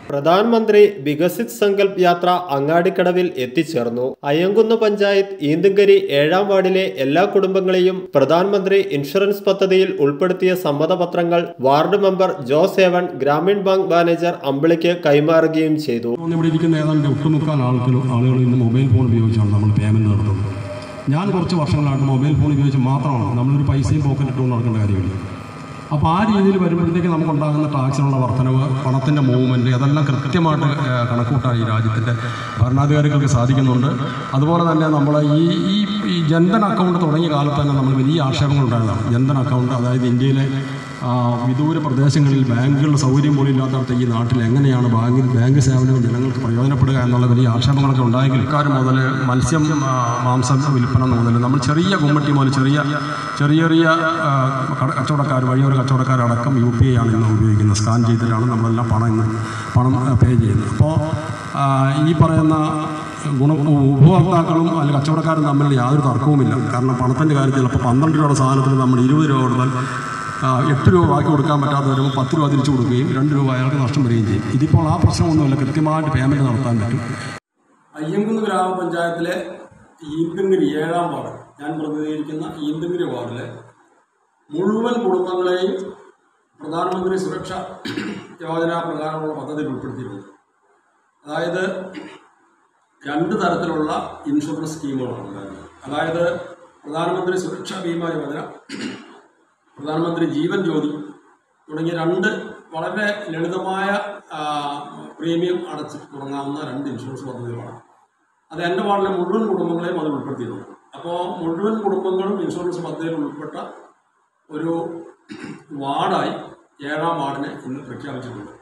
പ്രധാനമന്ത്രി വികസിത് സങ്കൽപ് യാത്ര അങ്ങാടിക്കടവിൽ എത്തിച്ചേർന്നു അയ്യങ്കുന്ന് പഞ്ചായത്ത് ഈന്തുങ്കരി ഏഴാം വാർഡിലെ എല്ലാ കുടുംബങ്ങളെയും പ്രധാനമന്ത്രി ഇൻഷുറൻസ് പദ്ധതിയിൽ ഉൾപ്പെടുത്തിയ സമ്മതപത്രങ്ങൾ വാർഡ് മെമ്പർ ജോ സേവൻ ഗ്രാമീൺ ബാങ്ക് മാനേജർ അമ്പിളിക്ക് കൈമാറുകയും ചെയ്തു തോന്നുന്നു ഇവിടെ ഇരിക്കുന്ന ഏതാണ്ട് ഒട്ടുമുക്കാൽ ആൾക്കാരും ആളുകൾ ഇന്ന് മൊബൈൽ ഫോൺ ഉപയോഗിച്ചാണ് നമ്മൾ പേയ്മെൻറ്റ് നടത്തുന്നത് ഞാൻ കുറച്ച് വർഷങ്ങളായിട്ട് മൊബൈൽ ഫോൺ ഉപയോഗിച്ച് മാത്രമാണ് നമ്മളൊരു പൈസയും പോക്കറ്റ് ഇട്ടുകൊണ്ട് നടക്കേണ്ട കാര്യമില്ല അപ്പോൾ ആ രീതിയിൽ വരുമ്പോഴത്തേക്ക് നമുക്കുണ്ടാകുന്ന ടാക്സിനുള്ള വർധനവ് പണത്തിൻ്റെ മൂവ്മെൻറ്റ് അതെല്ലാം കൃത്യമായിട്ട് ഏഹ്, കണക്കൂട്ടാൻ ഈ രാജ്യത്തിൻ്റെ ഭരണാധികാരികൾക്ക് സാധിക്കുന്നുണ്ട് അതുപോലെ തന്നെ നമ്മൾ ഈ ഈ ഈ ജൻധൻ അക്കൗണ്ട് തുടങ്ങിയ കാലത്ത് തന്നെ നമ്മൾ വലിയ ആക്ഷേപങ്ങൾ ഉണ്ടായതാണ് ജൻധൻ അക്കൗണ്ട് അതായത് ഇന്ത്യയിലെ ആ, വിദൂര പ്രദേശങ്ങളിൽ ബാങ്കുകളുടെ സൗകര്യം പോലും ഇല്ലാത്തടത്ത് ഈ നാട്ടിൽ എങ്ങനെയാണ് ബാങ്കിൽ ബാങ്ക് സേവനം ജനങ്ങൾക്ക് പ്രയോജനപ്പെടുക എന്നുള്ള വലിയ ആക്ഷേപങ്ങളൊക്കെ ഉണ്ടായെങ്കിൽ ഇക്കാർ മുതൽ മത്സ്യം ആ, മാംസം വിൽപ്പന മുതൽ നമ്മൾ ചെറിയ കുമ്മട്ടി മുതൽ ചെറിയ ചെറിയ ചെറിയ ആ, കട- കച്ചവടക്കാർ വഴിയോര കച്ചവടക്കാരടക്കം യു പി ഐ ആണ് ഇന്ന് ഉപയോഗിക്കുന്നത് സ്കാൻ ചെയ്തിട്ടാണ് നമ്മളെല്ലാം പണം ഇന്ന് പണം പേ ചെയ്യുന്നത് അപ്പോൾ ആ, ഈ പറയുന്ന ഗുണ ഉപഭോക്താക്കളും അല്ലെങ്കിൽ കച്ചവടക്കാരും തമ്മിൽ യാതൊരു തർക്കവുമില്ല കാരണം പണത്തിൻ്റെ കാര്യത്തിൽ ഇപ്പോൾ പന്ത്രണ്ട് രൂപയുടെ സാധനത്തിന് നമ്മൾ ഇരുപത് രൂപ കൊടുത്താൽ ആ, എട്ട് രൂപ ബാക്കി കൊടുക്കാൻ പറ്റാതെ വരുമ്പോൾ പത്ത് രൂപ തിരിച്ചു കൊടുക്കുകയും രണ്ട് രൂപ അയാൾക്ക് നഷ്ടം വരികയും ചെയ്യും ഇതിപ്പോൾ ആ പ്രശ്നമൊന്നുമില്ല കൃത്യമായിട്ട് പേയ്മെൻറ്റ് നടത്താൻ പറ്റും അയ്യങ്കുന്ന് ഗ്രാമപഞ്ചായത്തിലെ ഈന്തങ്കിരി ഏഴാം വാർഡ് ഞാൻ പ്രതിനിധീകരിക്കുന്ന ഈന്തങ്കിരി വാർഡിലെ മുഴുവൻ കുടുംബങ്ങളെയും പ്രധാനമന്ത്രി സുരക്ഷ യോജന പ്രകാരമുള്ള പദ്ധതിയിൽ ഉൾപ്പെടുത്തിയിട്ടുണ്ട് അതായത് രണ്ട് തരത്തിലുള്ള ഇൻഷുറൻസ് സ്കീമുകളാണ് ഉണ്ടായിരുന്നത് അതായത് പ്രധാനമന്ത്രി സുരക്ഷാ ബീമ യോജന പ്രധാനമന്ത്രി ജീവൻ ജ്യോതി തുടങ്ങിയ രണ്ട് വളരെ ലളിതമായ ആ, പ്രീമിയം അടച്ച് തുടങ്ങാവുന്ന രണ്ട് ഇൻഷുറൻസ് പദ്ധതികളാണ് അത് എൻ്റെ വാർഡിലെ മുഴുവൻ കുടുംബങ്ങളെയും അത് ഉൾപ്പെടുത്തിയിട്ടുണ്ട് അപ്പോൾ മുഴുവൻ കുടുംബങ്ങളും ഇൻഷുറൻസ് പദ്ധതിയിൽ ഉൾപ്പെട്ട ഒരു വാർഡായി ഏഴാം വാർഡിനെ ഇന്ന് പ്രഖ്യാപിച്ചിട്ടുണ്ട്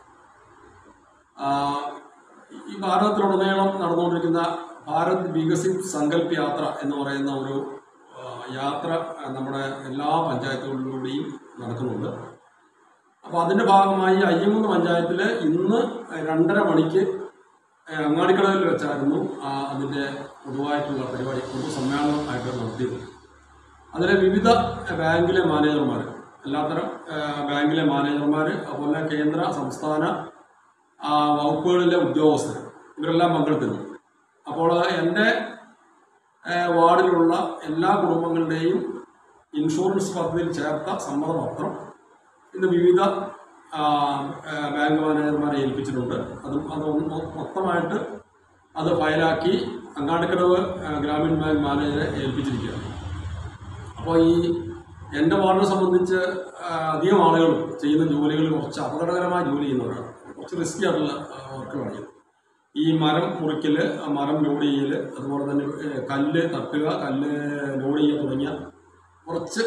ആ, ഈ ഭാരതത്തിലുടനീളം നടന്നുകൊണ്ടിരിക്കുന്ന ഭാരത് വികസിത് സങ്കല്പ് യാത്ര എന്ന് പറയുന്ന ഒരു ആ, യാത്ര ആ, നമ്മുടെ എല്ലാ പഞ്ചായത്തുകളിലൂടെയും നടക്കുന്നുണ്ട് അപ്പോൾ അതിൻ്റെ ഭാഗമായി അയ്യങ്കുന്ന് പഞ്ചായത്തിൽ ഇന്ന് രണ്ടര മണിക്ക് ആ, അങ്ങാടിക്കടവിൽ വെച്ചായിരുന്നു ആ, അതിൻ്റെ പൊതുവായിട്ടുള്ള പരിപാടി പൊതു സമ്മേളനം ആയിട്ട് നടത്തിയത് അതിലെ വിവിധ ബാങ്കിലെ മാനേജർമാർ എല്ലാത്തരം ആ, ബാങ്കിലെ മാനേജർമാർ അതുപോലെ കേന്ദ്ര സംസ്ഥാന ആ, വകുപ്പുകളിലെ ഉദ്യോഗസ്ഥർ ഇവരെല്ലാം പങ്കെടുത്തിരുന്നു അപ്പോൾ എൻ്റെ ആ, വാർഡിലുള്ള എല്ലാ കുടുംബങ്ങളുടെയും ഇൻഷുറൻസ് പദ്ധതിയിൽ ചേർത്ത സമ്മതപത്രം ഇന്ന് വിവിധ ആ, ആ, ബാങ്ക് മാനേജർമാരെ ഏൽപ്പിച്ചിട്ടുണ്ട് അതും അത് ഒന്ന് മൊത്തമായിട്ട് അത് ഫയലാക്കി അങ്ങാടിക്കടവ് ആ, ഗ്രാമീൺ ബാങ്ക് മാനേജറെ ഏൽപ്പിച്ചിരിക്കുകയാണ് അപ്പോൾ ഈ എൻ്റെ വാർഡിനെ സംബന്ധിച്ച് ആ, അധികം ആളുകൾ ചെയ്യുന്ന ജോലികൾ കുറച്ച് അപകടകരമായ ജോലി ചെയ്യുന്നവരാണ് കുറച്ച് റിസ്കി ആയിട്ടുള്ള വർക്കുകളാണ് ചെയ്യുന്നത് ഈ മരം മുറിക്കൽ മരം ലോഡ് ചെയ്യൽ അതുപോലെ തന്നെ ഏ, കല്ല് തട്ടുക കല്ല് ലോഡ് ചെയ്യുക തുടങ്ങിയ കുറച്ച്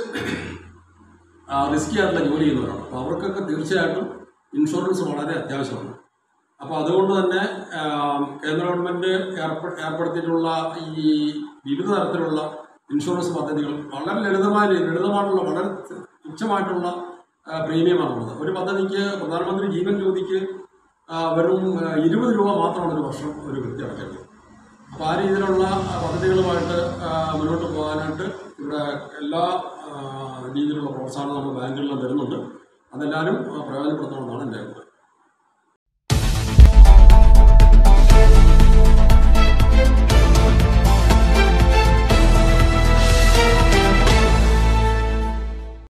റിസ്കി ആയിട്ടുള്ള ജോലി ചെയ്യുന്നവരാണ് അപ്പോൾ അവർക്കൊക്കെ തീർച്ചയായിട്ടും ഇൻഷുറൻസ് വളരെ അത്യാവശ്യമാണ് അപ്പോൾ അതുകൊണ്ട് തന്നെ ആ, കേന്ദ്ര ഗവൺമെൻറ് ഏർപ്പെ ഏർപ്പെടുത്തിയിട്ടുള്ള ഈ വിവിധ തരത്തിലുള്ള ഇൻഷുറൻസ് പദ്ധതികൾ വളരെ ലളിതമായ ലളിതമായിട്ടുള്ള വളരെ തുച്ഛമായിട്ടുള്ള ആ, പ്രീമിയമാണുള്ളത് ഒരു പദ്ധതിക്ക് പ്രധാനമന്ത്രി ജീവൻ ജ്യോതിക്ക് ആ, വെറും ആ, ഇരുപത് രൂപ മാത്രമാണ് ഒരു വർഷം ഒരു വ്യക്തി അടയ്ക്കേണ്ടത് അപ്പോൾ ആ രീതിയിലുള്ള ആ, പദ്ധതികളുമായിട്ട് ആ, മുന്നോട്ട് പോകാനായിട്ട് ഇവിടെ എല്ലാ ആ, രീതിയിലുള്ള പ്രോത്സാഹനം നമ്മൾ ബാങ്കുകളിലും തരുന്നുണ്ട് അതെല്ലാവരും ആ, പ്രയോജനപ്പെടുത്തണമെന്നാണ് എൻ്റെ അഭിപ്രായം